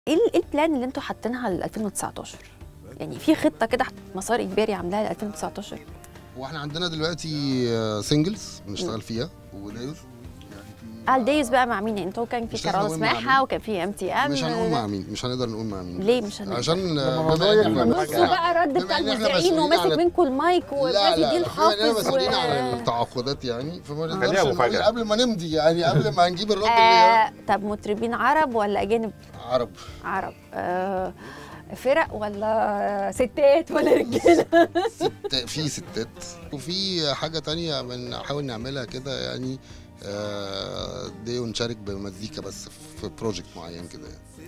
ايه ال- إيه البلان اللي انتوا حاطينها ل 2019 يعني في خطه كده مسار اجباري عاملاها ل 2019 واحنا عندنا دلوقتي سنجلز بنشتغل فيها ودايوز الدايز بقى مع مين يعني انتوا كان في مش لازم كرارة نقول مع سماحه مين. وكان في ام تي ام مش هنقول مع مين مش هنقدر نقول مع مين ليه مش هنقدر؟ عشان لما بما موضوع إن يكبر إحنا- بصوا بقى رد بما بتاع إن إحنا المذيعين مسؤولين وماسك عن- منكم المايك لا وماسك دي لا بما إننا الحافظ مسؤولين عن و... التعاقدات يعني فما خليها نقدرش نقول مفاجأة. قبل ما نمضي يعني قبل ما نجيب الراجل اللي آه طب مطربين عرب ولا اجانب عرب عرب آه فرق ولا ستات ولا رجاله ست في ستات وفي حاجة تانية بنحاول نعملها كده يعني آه، دي ونشارك بمزيكا بس في بروجكت معين كده يعني